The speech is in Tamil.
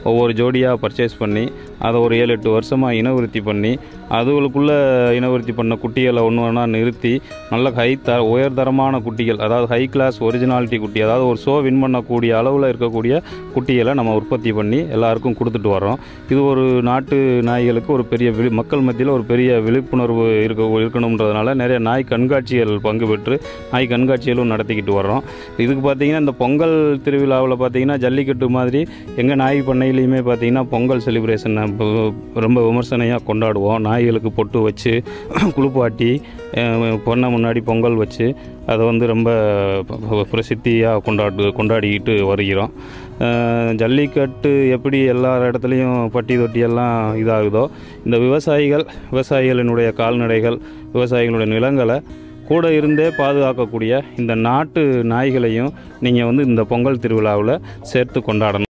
ஒவ்வொரு ஜோடியாக பர்ச்சேஸ் பண்ணி அதை ஒரு ஏழு எட்டு வருஷமாக இனவிருத்தி பண்ணி அதுகளுக்குள்ளே இனவிருத்தி பண்ண குட்டிகளை ஒன்று ஒன்றா நிறுத்தி நல்ல ஹை த உயர்தரமான குட்டிகள் அதாவது ஹை கிளாஸ் ஒரிஜினாலிட்டி குட்டி அதாவது ஒரு ஷோ வின் பண்ணக்கூடிய அளவில் இருக்கக்கூடிய குட்டிகளை நம்ம உற்பத்தி பண்ணி எல்லாருக்கும் கொடுத்துட்டு வரோம் இது ஒரு நாட்டு நாய்களுக்கு ஒரு பெரிய விழி மக்கள் மத்தியில் ஒரு பெரிய விழிப்புணர்வு இருக்க இருக்கணுன்றதுனால நிறைய நாய் கண்காட்சிகள் பங்கு பெற்று நாய் கண்காட்சிகளும் நடத்திக்கிட்டு வர்றோம் இதுக்கு பார்த்தீங்கன்னா இந்த பொங்கல் திருவிழாவில் பார்த்தீங்கன்னா ஜல்லிக்கட்டு மாதிரி எங்கள் நாய் பண்ணையிலையுமே பார்த்தீங்கன்னா பொங்கல் செலிப்ரேஷன் ரொம்ப விமர்சனையாக கொண்டாடுவோம் நாய்களுக்கு பொட்டு வச்சு குளிப்பாட்டி அஹ், பொண்ணை முன்னாடி பொங்கல் வச்சு அதை வந்து ரொம்ப பிரசித்தியாக கொண்டாடு கொண்டாடிக்கிட்டு வருகிறோம் அஹ், ஜல்லிக்கட்டு எப்படி எல்லா இடத்துலையும் பட்டி தொட்டியெல்லாம் இதாகுதோ இந்த விவசாயிகள் விவசாயிகளினுடைய கால்நடைகள் விவசாயிகளுடைய நிலங்களை கூட இருந்தே பாதுகாக்கக்கூடிய இந்த நாட்டு நாய்களையும் நீங்கள் வந்து இந்த பொங்கல் திருவிழாவில் சேர்த்து கொண்டாடணும்